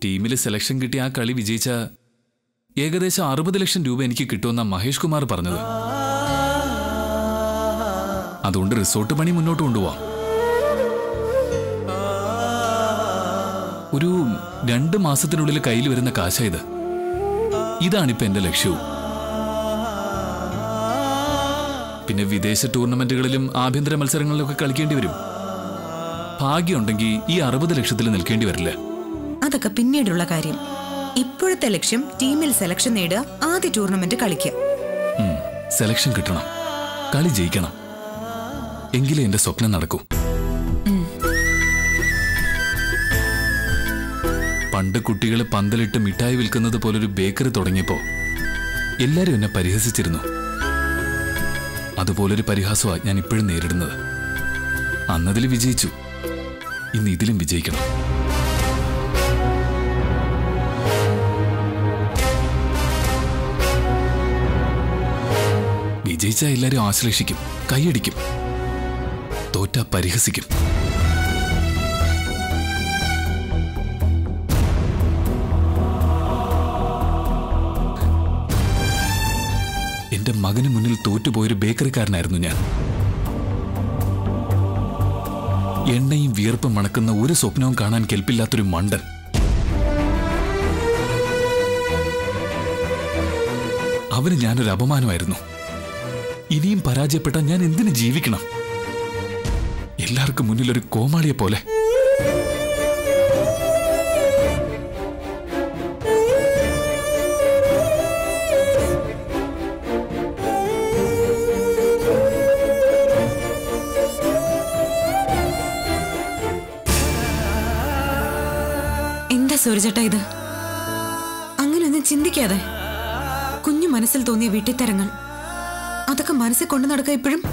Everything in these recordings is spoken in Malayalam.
ടീമിൽ സെലക്ഷൻ കിട്ടിയ ആ കളി വിജയിച്ച ഏകദേശം അറുപത് ലക്ഷം രൂപ എനിക്ക് കിട്ടുമെന്ന മഹേഷ് കുമാർ പറഞ്ഞത് അതുകൊണ്ട് റിസോർട്ട് പണി മുന്നോട്ട് കൊണ്ടുപോവാം ഒരു രണ്ട് മാസത്തിനുള്ളിൽ കയ്യിൽ വരുന്ന കാശാ ഇത് ഇതാണിപ്പോ എന്റെ ലക്ഷ്യവും പിന്നെ വിദേശ ടൂർണമെന്റുകളിലും ആഭ്യന്തര മത്സരങ്ങളിലൊക്കെ കളിക്കേണ്ടി വരും ഭാഗ്യമുണ്ടെങ്കിൽ ഈ അറുപത് ലക്ഷത്തിൽ നിൽക്കേണ്ടി വരില്ല അതൊക്കെ പിന്നീടുള്ള കാര്യം ഇപ്പോഴത്തെ ലക്ഷ്യം ടീമിൽ സെലക്ഷൻ നേടുക ആദ്യ ടൂർണമെന്റ് കളിക്കുക ഉം, സെലക്ഷൻ കിട്ടണം കളി ജയിക്കണം എങ്കിലേ എന്റെ സ്വപ്നം നടക്കൂ പണ്ട് കുട്ടികൾ പന്തലിട്ട് മിഠായി വിൽക്കുന്നത് പോലൊരു ബേക്കറി തുടങ്ങിയപ്പോ എല്ലാരും എന്നെ പരിഹസിച്ചിരുന്നു അതുപോലൊരു പരിഹാസമാണ് ഞാൻ ഇപ്പോഴും നേരിടുന്നത് അന്നതിൽ വിജയിച്ചു ഇന്ന് ഇതിലും വിജയിക്കണം വിജയിച്ച എല്ലാരും ആശ്ലേഷിക്കും കൈയടിക്കും തോറ്റ പരിഹസിക്കും എന്റെ മകന് മുന്നിൽ തോറ്റുപോയൊരു ബേക്കറിക്കാരനായിരുന്നു ഞാൻ എണ്ണയും വിയർപ്പും മണക്കുന്ന ഒരു സ്വപ്നവും കാണാൻ കെൽപ്പില്ലാത്തൊരു മണ്ടൻ അവന് ഞാനൊരു അപമാനമായിരുന്നു ഇനിയും പരാജയപ്പെട്ടാൽ ഞാൻ എന്തിനു ജീവിക്കണം എല്ലാവർക്കും മുന്നിൽ ഒരു കോമാളിയെ പോലെ എന്താ സൂരജേട്ടാ ഇത് അങ്ങനെയൊന്നും ചിന്തിക്കാതെ കുഞ്ഞു മനസ്സിൽ തോന്നിയ വീട്ടിത്തരങ്ങൾ അതൊക്കെ മനസ്സിൽ കൊണ്ടു നടക്കുക ഇപ്പോഴും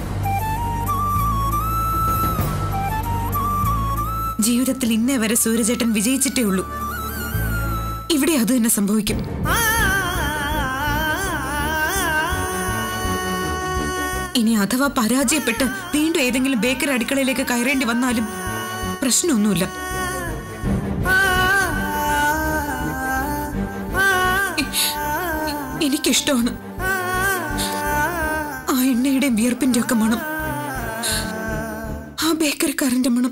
ജീവിതത്തിൽ ഇന്നേ വരെ സൂര്യചേട്ടൻ വിജയിച്ചിട്ടേ ഉള്ളൂ ഇവിടെ അത് തന്നെ സംഭവിക്കും ഇനി അഥവാ പരാജയപ്പെട്ട് വീണ്ടും ഏതെങ്കിലും ബേക്കറി അടുക്കളയിലേക്ക് കയറേണ്ടി വന്നാലും പ്രശ്നമൊന്നുമില്ല എനിക്കിഷ്ടമാണ് ആ എണ്ണയുടെയും വിയർപ്പിന്റെ ഒക്കെ മണം ആ ബേക്കറിക്കാരന്റെ മണം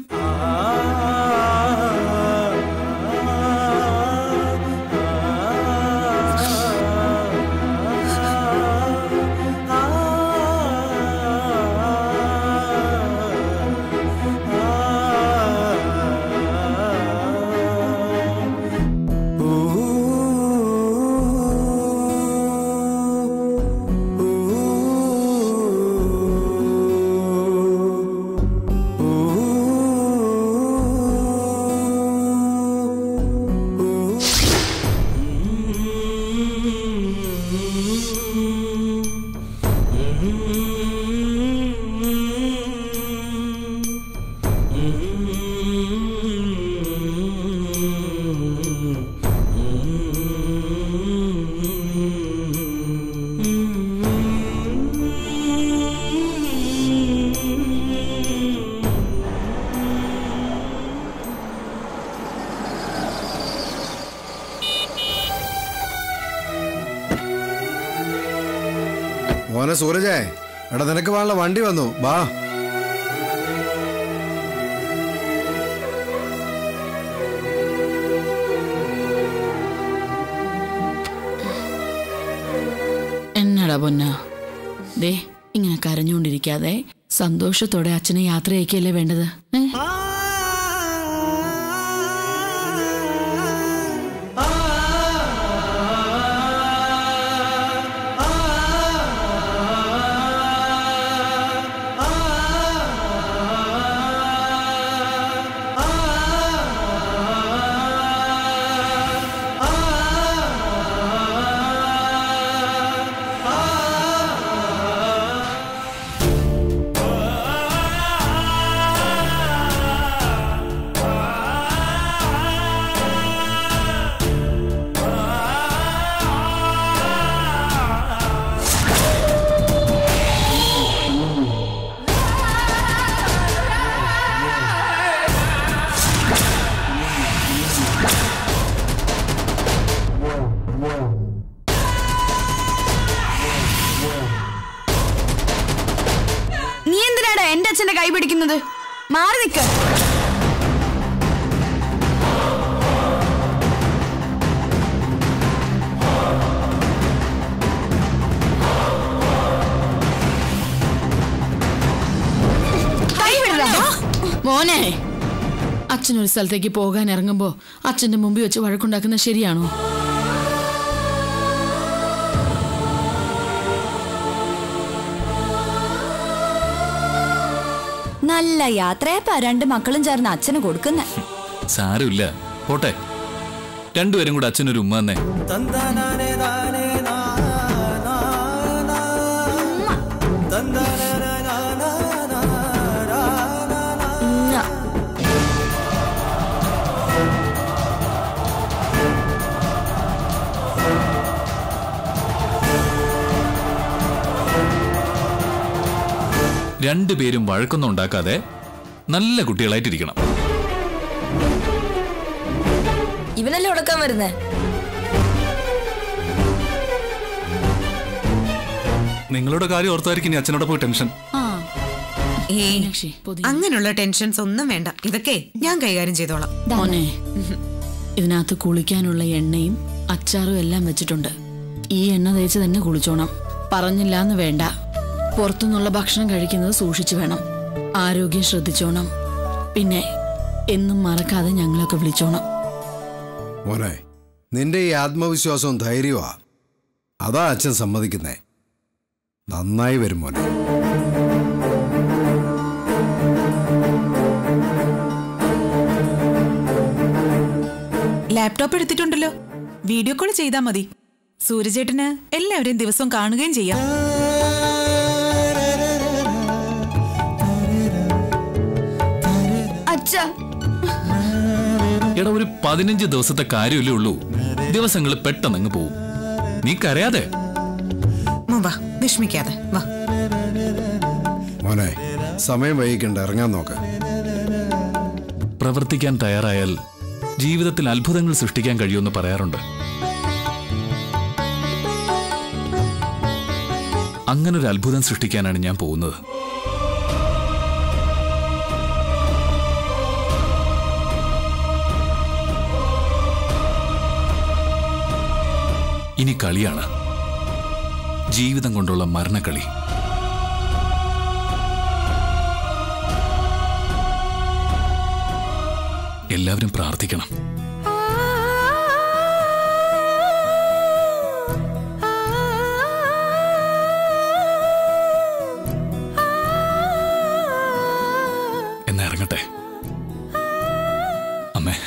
മോനെ സൂരജേ എടാ നിനക്ക് വേണ്ട വണ്ടി വന്നു വാ എന്നടാ പൊന്ന ദേ ഇങ്ങനെ കരഞ്ഞുകൊണ്ടിരിക്കാതെ സന്തോഷത്തോടെ അച്ഛനെ യാത്ര അയക്കല്ലേ വേണ്ടത് ഏ? ആ അച്ഛന്റെ കൈ പിടിക്കുന്നത് മാറി നിൽക്ക് കൈ വിടടാ മോനെ അച്ഛൻ ഒരു സ്ഥലത്തേക്ക് പോകാൻ ഇറങ്ങുമ്പോ അച്ഛന്റെ മുമ്പിൽ വെച്ച് വഴക്കുണ്ടാക്കുന്നത് ശരിയാണോ നല്ല യാത്രയപ്പാ രണ്ട് മക്കളും ചേർന്ന് അച്ഛന് കൊടുക്കുന്നേ സാരമില്ല പോട്ടെ രണ്ടുപേരും കൂടെ അച്ഛനൊരു ഉമ്മ തന്നെ രണ്ടുപേരും വഴക്കൊന്നും ഉണ്ടാക്കാതെ നല്ല കുട്ടികളായിട്ടിരിക്കണം ഇവനല്ലേ ഉടക്കാൻ വരുന്നേ നിങ്ങളുടെ കാര്യം ഓർത്തായിരിക്കും ഇനി അച്ഛനോട് പോയി ടെൻഷൻ ആ ഏ മീനാക്ഷി പൊതി അങ്ങനെയുള്ള ടെൻഷൻസ് ഒന്നും വേണ്ട ഇതൊക്കെ ഞാൻ കൈകാര്യം ചെയ്തോളാം മോനെ ഇതിനകത്ത് കുളിക്കാനുള്ള എണ്ണയും അച്ചാറും എല്ലാം വെച്ചിട്ടുണ്ട് ഈ എണ്ണ തേച്ച് തന്നെ കുളിച്ചോണം പറഞ്ഞില്ല എന്ന് വേണ്ട പുറത്തുനിന്നുള്ള ഭക്ഷണം കഴിക്കുന്നത് സൂക്ഷിച്ചു വേണം ആരോഗ്യം ശ്രദ്ധിച്ചോണം പിന്നെ എന്നും മറക്കാതെ ഞങ്ങളൊക്കെ വിളിച്ചോണം മോനെ നിന്റെ ഈ ആത്മവിശ്വാസവും ധൈര്യമാ അതാ അച്ഛൻ സമ്മതിക്കുന്നേ നന്നായി വരും മോനെ ലാപ്ടോപ്പ് എടുത്തിട്ടുണ്ടല്ലോ വീഡിയോ കോൾ ചെയ്താൽ മതി സൂര്യചേട്ടന് എല്ലാവരെയും ദിവസവും കാണുകയും ചെയ്യാം അച്ഛ എടാ ഒരു പതിനഞ്ച് ദിവസത്തെ കാര്യമല്ലേ ഉള്ളൂ ദിവസങ്ങൾ പെട്ടെന്ന് പോവും നീ കരയാതെ മോൻ വാ വിഷമിക്കാതെ വാ മോനെ സമയം വൈകിക്കണ്ട ഇറങ്ങാൻ നോക്ക് പ്രവർത്തിക്കാൻ തയ്യാറായാൽ ജീവിതത്തിൽ അത്ഭുതങ്ങൾ സൃഷ്ടിക്കാൻ കഴിയുമെന്ന് പറയാറുണ്ട് അങ്ങനൊരു അത്ഭുതം സൃഷ്ടിക്കാനാണ് ഞാൻ പോകുന്നത് ഇനി കളിയാണ് ജീവിതം കൊണ്ടുള്ള മരണക്കളി എല്ലാവരും പ്രാർത്ഥിക്കണം എന്നാ ഇറങ്ങട്ടെ അമ്മേ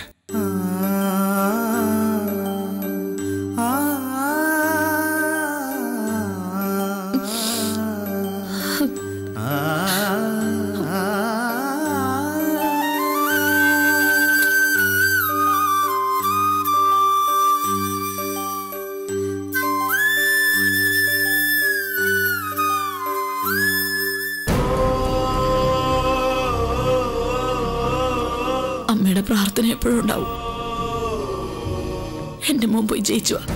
അമ്മയുടെ പ്രാർത്ഥന എപ്പോഴും ഉണ്ടാവും എന്റെ മോൻ പോയി ജയിച്ചു വാ.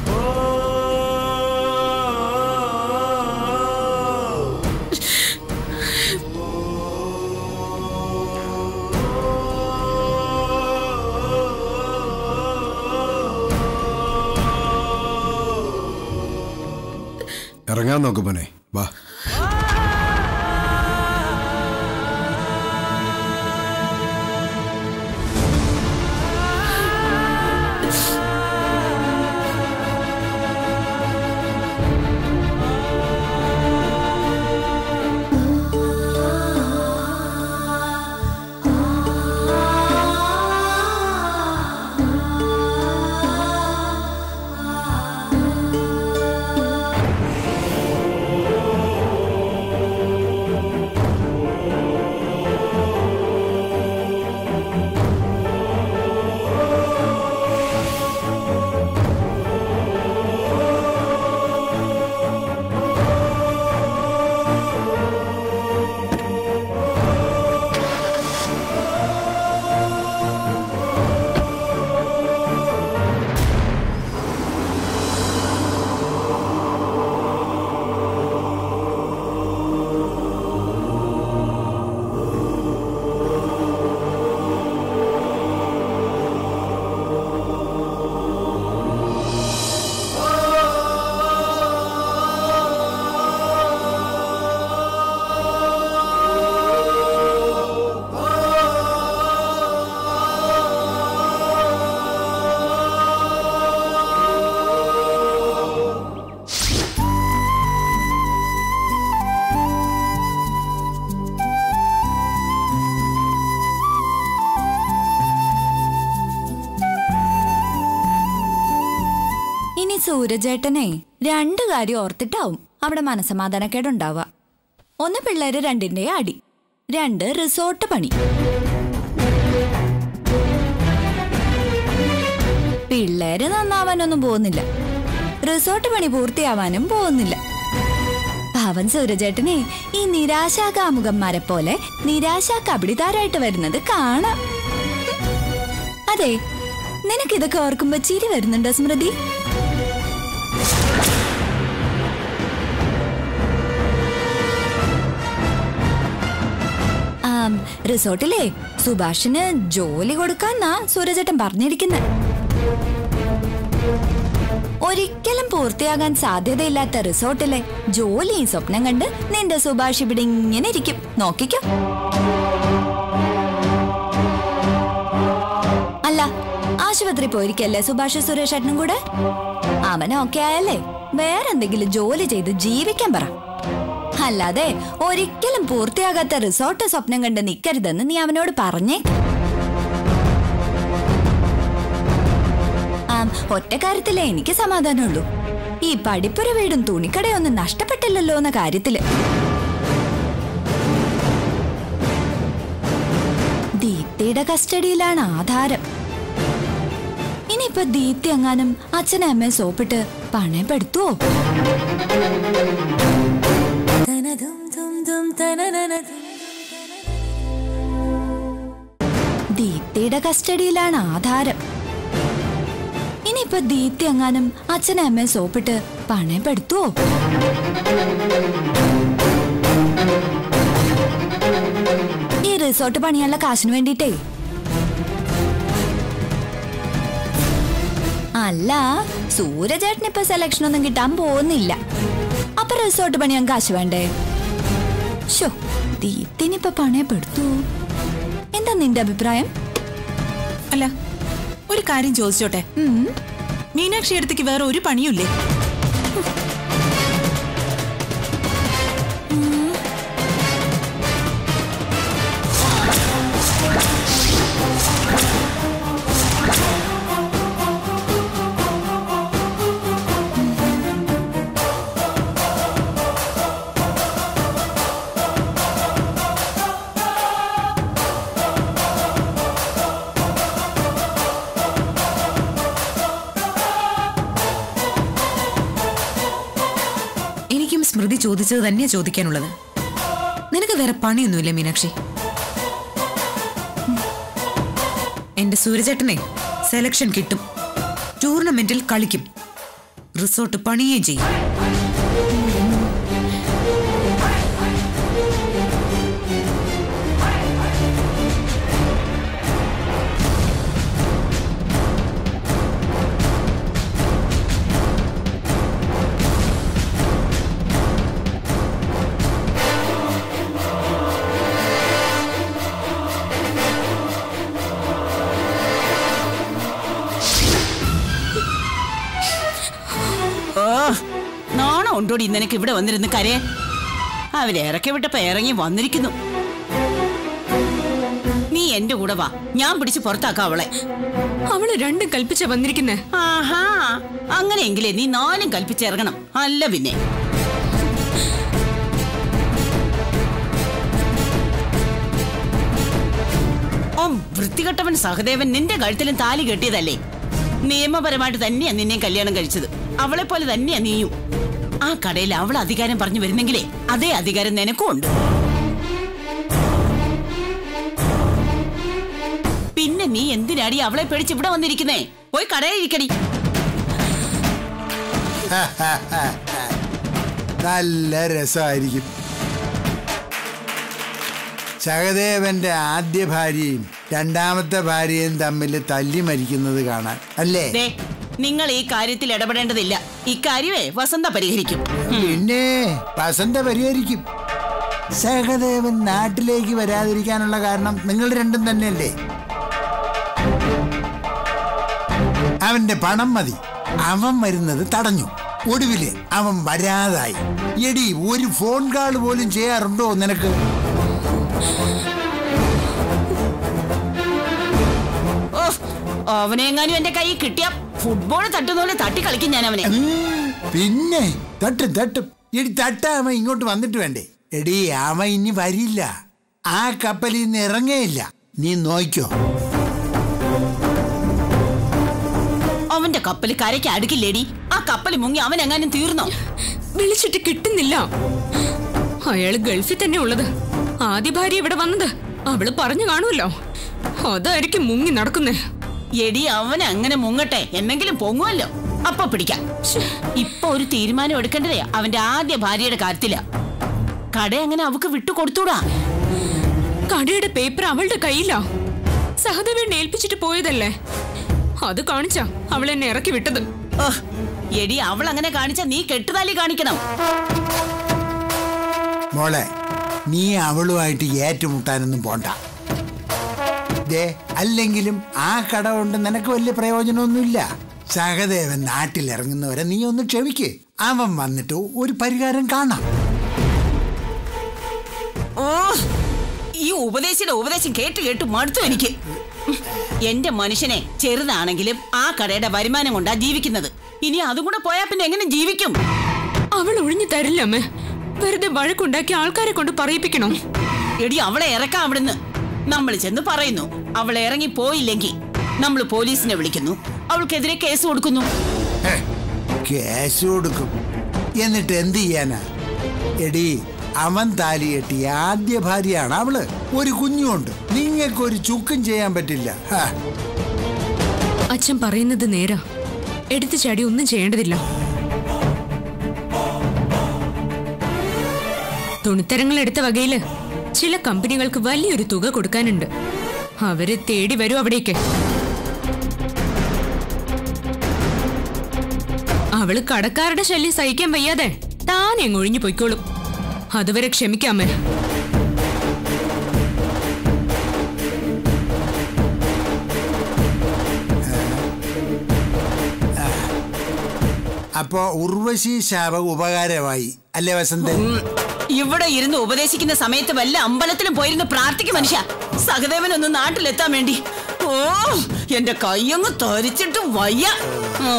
ഇറങ്ങാൻ നോക്ക് മോനെ വാ സൂരജേട്ടനെ രണ്ട് കാര്യം ഓർത്തിട്ടാവും അവിടെ മനസമാധാനക്കേടുണ്ടാവുക ഒന്ന് പിള്ളേര് രണ്ടിന്റെ അടി രണ്ട് റിസോർട്ട് പണി പിള്ളേര് നന്നാവാനൊന്നും പോകുന്നില്ല റിസോർട്ട് പണി പൂർത്തിയാവാനും പോകുന്നില്ല ഭവൻ സൂരജേട്ടനെ ഈ നിരാശാകാമുകന്മാരെ പോലെ നിരാശാ കബഡിതാരായിട്ട് വരുന്നത് കാണാം അതെ നിനക്കിതൊക്കെ ഓർക്കുമ്പോ ചിരി വരുന്നുണ്ടോ സ്മൃതി ആം, റിസോർട്ടിലെ സുഭാഷിന് ജോലി കൊടുക്കാന്നാ സൂരജേട്ടൻ പറഞ്ഞിരിക്കുന്നത് ഒരിക്കലും പൂർത്തിയാകാൻ സാധ്യതയില്ലാത്ത റിസോർട്ടിലെ ജോലിയും സ്വപ്നം കണ്ട് നിന്റെ സുഭാഷ് ഇവിടെ ഇങ്ങനെ ഇരിക്കും നോക്കിക്കോ അല്ല ആശുപത്രി പോയിരിക്കല്ലേ സുഭാഷ് സുരേഷ് ഏട്ടനും കൂടെ അവൻ ഓക്കെ ആയല്ലേ വേറെന്തെങ്കിലും ജോലി ചെയ്ത് ജീവിക്കാൻ പറ അല്ലാതെ ഒരിക്കലും പൂർത്തിയാകാത്ത റിസോർട്ട് സ്വപ്നം കണ്ട് നിൽക്കരുതെന്ന് നീ അവനോട് പറഞ്ഞേ ആം, ഒറ്റ കാര്യത്തിലേ എനിക്ക് സമാധാനമുള്ളൂ ഈ പഠിപ്പുര വീടും തുണിക്കടയൊന്നും നഷ്ടപ്പെട്ടില്ലല്ലോ എന്ന കാര്യത്തില് ദീപ്തിയുടെ കസ്റ്റഡിയിലാണ് ആധാരം ഇനിയിപ്പൊ ദീപ്തി എങ്ങാനും അച്ഛനെ അമ്മയെ സോപ്പിട്ട് പണയപ്പെടുത്തുവോ ദീപ്തിയുടെ കസ്റ്റഡിയിലാണ് ആധാരം ഇനിയിപ്പൊ ദീപ്തി എങ്ങാനും അച്ഛനെ അമ്മയെ സോപ്പിട്ട് പണയപ്പെടുത്തുവോ ഈ റിസോർട്ട് പണിയാനുള്ള കാശിന് വേണ്ടിട്ടേ അല്ല സൂരജേട്ടന് ഇപ്പൊ സെലക്ഷൻ ഒന്നും കിട്ടാൻ പോകുന്നില്ല അപ്പൊ റിസോർട്ട് പണിയാൻ കാശ് വേണ്ടേ ഷോ ദീപ്തിനിപ്പൊ പണയപ്പെടുത്തു എന്താ നിന്റെ അഭിപ്രായം അല്ല ഒരു കാര്യം ചോദിച്ചോട്ടെ മീനാക്ഷി അടുത്തേക്ക് വേറെ ഒരു പണിയുമില്ലേ എനിക്കും സ്മൃതി ചോദിച്ചത് തന്നെയാ ചോദിക്കാനുള്ളത് നിനക്ക് വേറെ പണിയൊന്നുമില്ല മീനാക്ഷി എന്റെ സൂര്യചേട്ടനെ സെലക്ഷൻ കിട്ടും ടൂർണമെന്റിൽ കളിക്കും റിസോർട്ട് പണിയുകയും ചെയ്യും ഓ നാണം ഉണ്ടോടി നിനക്ക് ഇവിടെ വന്നിരുന്ന് കരയെ അവരെ ഇറക്കി വിട്ടപ്പോ ഇറങ്ങി വന്നിരിക്കുന്നു നീ എന്റെ കൂടെ വാ ഞാൻ പിടിച്ച് പുറത്താക്കാം അവളെ അവള് രണ്ടും കൽപ്പിച്ച വന്നിരിക്കുന്നേ ആഹാ അങ്ങനെയെങ്കിലേ നീ നാലും കൽപ്പിച്ചിറങ്ങണം അല്ല പിന്നെ ഓ വൃത്തികെട്ടവൻ സഹദേവൻ നിന്റെ കഴുത്തിലും താലി കെട്ടിയതല്ലേ നിയമപരമായിട്ട് തന്നെയാ നിന്നെ കല്യാണം കഴിച്ചത് അവളെ പോലെ തന്നെയാ നീയും ആ കടയിൽ അവൾ അധികാരം പറഞ്ഞു വരുന്നെങ്കിലേ അതേ അധികാരം നിനക്കും ഉണ്ട് പിന്നെ നീ എന്തിനാടി അവളെ പേടിച്ച് ഇവിടെ വന്നിരിക്കുന്നേ പോയി കടയിൽ ഇരിക്കടി നല്ല രസമായിരിക്കും സഹദേവന്റെ ആദ്യ ഭാര്യയും രണ്ടാമത്തെ ഭാര്യയും തമ്മിൽ തല്ലി മരിക്കുന്നത് കാണാൻ അല്ലേ ദേ നിങ്ങൾ ഈ കാര്യത്തിൽ ഇടപെടേണ്ടതില്ല ഇക്കാര്യമേ വസന്ത പരിഹരിക്കും പിന്നെ വസന്ത പരിഹരിക്കും സഹദേവൻ നാട്ടിലേക്ക് വരാതിരിക്കാനുള്ള കാരണം നിങ്ങൾ രണ്ടും തന്നെയല്ലേ അവന്റെ പണം മതി അവൻ വരുന്നത് തടഞ്ഞു ഒടുവില് അവൻ വരാതായി എടി ഒരു ഫോൺ കാൾ പോലും ചെയ്യാറുണ്ടോ നിനക്ക് ഓ അവനെങ്ങാനും എന്റെ കൈ കിട്ടിയ ഫുട്ബോൾ തട്ടുന്ന പോലെ തട്ടി കളിക്കും ഞാൻ അവനെ ഉം, പിന്നെ തട്ടും തട്ടും എടി തട്ട അവൻ ഇങ്ങോട്ട് വന്നിട്ട് വേണ്ടേ എടി അവൻ ഇനി വരില്ല ആ കപ്പലിൽ നിന്ന് ഇറങ്ങേയില്ല നീ നോക്കോ അവന്റെ കപ്പൽ കരയ്ക്ക് അടുക്കില്ലേടി ആ കപ്പൽ മുങ്ങി അവൻ എങ്ങാനും തീർന്നോ വിളിച്ചിട്ട് കിട്ടുന്നില്ല അയാള് ഗൾഫിൽ തന്നെ ഉള്ളത് ആദ്യ ഭാര്യ ഇവിടെ വന്നത് അവള് പറഞ്ഞു കാണുമല്ലോ അതായിരിക്കും മുങ്ങി നടക്കുന്നേ എടി അവൻ അങ്ങനെ മുങ്ങട്ടെ എന്നെങ്കിലും പൊങ്ങുമല്ലോ അപ്പൊ പിടിക്കാം ഇപ്പൊ ഒരു തീരുമാനം എടുക്കേണ്ടതേ അവന്റെ ആദ്യ ഭാര്യയുടെ കാര്യത്തിലാ കട അങ്ങനെ അവക്ക് വിട്ടു കൊടുത്തൂടാ കടയുടെ പേപ്പർ അവളുടെ കയ്യിലാ സഹദേവനെ ഏൽപ്പിച്ചിട്ട് പോയതല്ലേ അത് കാണിച്ചാ അവൾ എന്നെ ഇറക്കി വിട്ടത് ഓഹ്, എടി അവൾ അങ്ങനെ കാണിച്ച നീ കെട്ടുതാലി കാണിക്കണം മോളെ നീ അവളുമായിട്ട് ഏറ്റുമുട്ടാനൊന്നും പോണ്ട ദേ അല്ലെങ്കിലും ആ കട കൊണ്ട് നിനക്ക് വലിയ പ്രയോജനമൊന്നുമില്ല സഹദേവൻ നാട്ടിലിറങ്ങുന്നവരെ നീ ഒന്ന് ക്ഷമിക്ക് അവൻ വന്നിട്ട് ഒരു പരിഹാരം കാണാം ഓ ഈ ഉപദേശിയുടെ ഉപദേശം കേട്ട് കേട്ട് മടുത്തു എനിക്ക് എന്റെ മനുഷ്യനെ ചെറുതാണെങ്കിലും ആ കടയുടെ വരുമാനം കൊണ്ടാ ജീവിക്കുന്നത് ഇനി അതും കൂടെ പോയാ പിന്നെ എങ്ങനെ ജീവിക്കും അവൾ ഒഴിഞ്ഞു തരില്ല അമ്മേ വെറുതെ വഴക്കുണ്ടാക്കി ആൾക്കാരെ കൊണ്ട് പറയിപ്പിക്കണം എടി അവളെ ഇറക്കാം അവിടുന്ന് നമ്മൾ ചെന്ന് പറയുന്നു അവൾ ഇറങ്ങി പോയില്ലെങ്കിൽ നമ്മൾ പോലീസിനെ വിളിക്കുന്നു അവൾക്കെതിരെ കേസ് കൊടുക്കുന്നു ഹേ, കേസ് കൊടുക്കും എന്നിട്ട് എന്ത് ചെയ്യാനാ എടി അവൻ താലി കെട്ടി ആദ്യ ഭാര്യയാണ് അവള് ഒരു കുഞ്ഞുണ്ട് നിങ്ങൾക്കൊരു ചുക്കും ചെയ്യാൻ പറ്റില്ല ഹാ അച്ഛൻ പറയുന്നത് നേരാ എടുത്തു ചാടി ഒന്നും ചെയ്യേണ്ടതില്ല തുണിത്തരങ്ങൾ എടുത്ത വകയില് ചില കമ്പനികൾക്ക് വലിയൊരു തുക കൊടുക്കാനുണ്ട് അവര് തേടി വരും അവിടേക്ക് അവള് കടക്കാരുടെ ശല്യം സഹിക്കാൻ വയ്യാതെ താനെ അങ്ങ് ഒഴിഞ്ഞു പൊയ്ക്കോളും അതുവരെ ക്ഷമിക്കാമേ അപ്പോ ഉർവശി ശാപം ഉപകാരമായി അല്ലേ വസന്തൻ ഇവിടെ ഇരുന്ന് ഉപദേശിക്കുന്ന സമയത്ത് വല്ല അമ്പലത്തിലും പോയിരുന്ന് പ്രാർത്ഥിക്കും മനുഷ്യ സഹദേവനൊന്ന് നാട്ടിലെത്താൻ വേണ്ടി ഓ എന്റെ കയ്യങ്ങ് തരിച്ചിട്ട് വയ്യ ഓ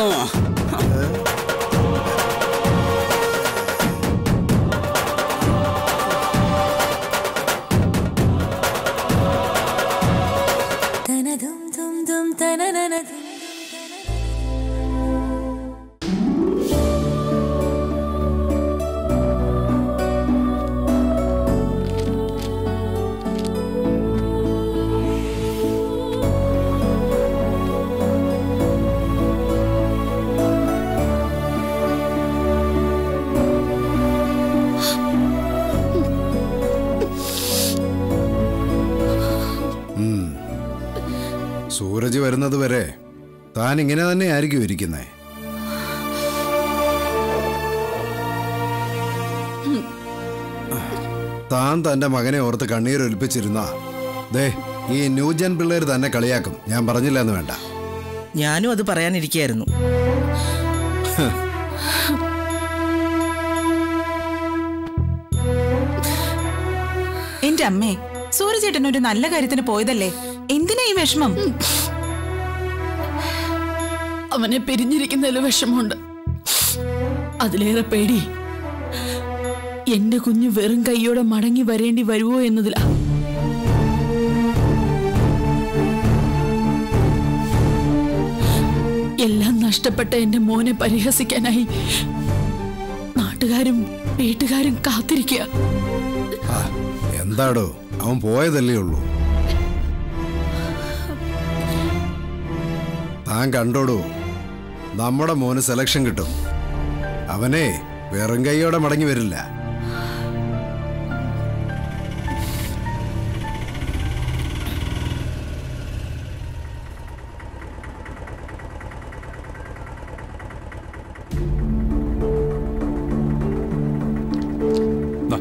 സൂരജ് വരുന്നത് വരെ താൻ ഇങ്ങനെ തന്നെ ആയിരിക്കും ഇരിക്കുന്നേ താൻ തന്റെ മകനെ ഓർത്ത് കണ്ണീരൊലിപ്പിച്ചിരുന്ന ദേ ഈ ന്യൂജൻ പിള്ളേർ തന്നെ കളിയാക്കും ഞാൻ പറഞ്ഞില്ല എന്ന് വേണ്ട ഞാനും അത് പറയാനിരിക്കായിരുന്നു എന്റെ അമ്മേ സൂര്യചേട്ടൻ ഒരു നല്ല കാര്യത്തിന് പോയതല്ലേ എന്തിനാ ഈ വിഷമം അവനെ പിരിഞ്ഞിരിക്കുന്നതിൽ വിഷമമുണ്ട് അതിലേറെ പേടി എന്റെ കുഞ്ഞ് വെറും കൈയോടെ മടങ്ങി വരേണ്ടി വരുമോ എന്നതിലാ എല്ലാം നഷ്ടപ്പെട്ട എന്റെ മോനെ പരിഹസിക്കാനായി നാട്ടുകാരും വീട്ടുകാരും കാത്തിരിക്കുക ആ, എന്താടോ അവൻ പോയതല്ലേ ഉള്ളൂ താൻ കണ്ടോടൂ നമ്മുടെ മോന് സെലക്ഷൻ കിട്ടും അവനെ വെറും കൈയോടെ മടങ്ങി വരില്ല ദാ,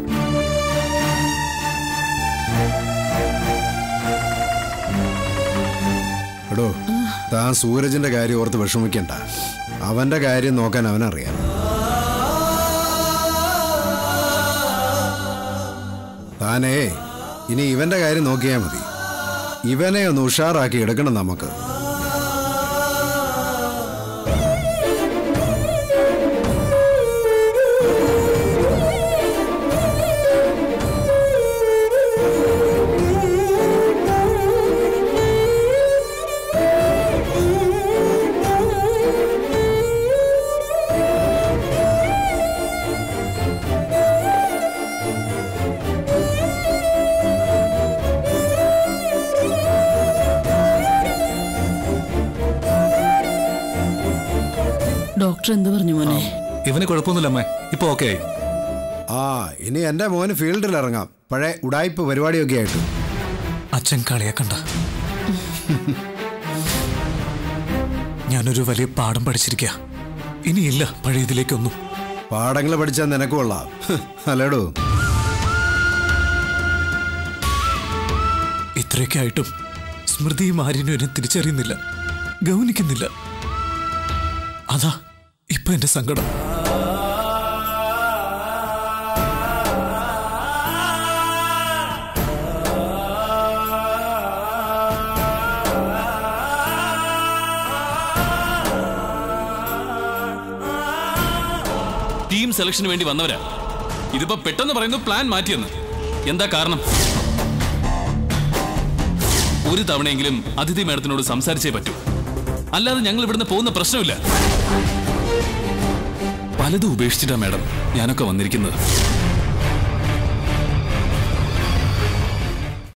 എടോ താൻ സൂരജിന്റെ കാര്യം ഓർത്ത് വിഷമിക്കണ്ട അവന്റെ കാര്യം നോക്കാൻ അവനറിയാം താനേ ഇനി ഇവന്റെ കാര്യം നോക്കിയാൽ മതി ഇവനെ ഒന്ന് ഉഷാറാക്കി എടുക്കണം നമുക്ക് ഡോക്ടർ എന്ത് പറഞ്ഞു മോനെ ഇവന് കുഴപ്പമൊന്നുമില്ല അമ്മേ ഇപ്പൊ ഓക്കെ ആയി ആ ഇനി എൻ്റെ മോന് ഫീൽഡിൽ ഇറങ്ങാം പഴയ ഉടായ്പ പരിപാടിയൊക്കെ ആയിട്ട് അച്ഛൻ കളിയാക്കണ്ട ഞാനൊരു വലിയ പാഠം പഠിച്ചിരിക്കുക ഇനിയില്ല പഴയതിലേക്കൊന്നും പാഠങ്ങൾ പഠിച്ചാൽ നിനക്ക് കൊള്ളാം അല്ലേടോ ഇത്രയൊക്കെ ആയിട്ടും സ്മൃതിയും ആര്യനും എന്നെ തിരിച്ചറിയുന്നില്ല ഗൗനിക്കുന്നില്ല അതാ ഇപ്പൊ എന്റെ സങ്കടം ടീം സെലക്ഷന് വേണ്ടി വന്നവരാ ഇതിപ്പോ പെട്ടെന്ന് പറയുന്നു പ്ലാൻ മാറ്റിയെന്ന് എന്താ കാരണം ഒരു തവണയെങ്കിലും അതിഥി മേഡത്തിനോട് സംസാരിച്ചേ പറ്റൂ അല്ലാതെ ഞങ്ങൾ ഇവിടുന്ന് പോകുന്ന പ്രശ്നമില്ല പലതും ഉപേക്ഷിച്ചിട്ടാ മേഡം ഞാനൊക്കെ വന്നിരിക്കുന്നത്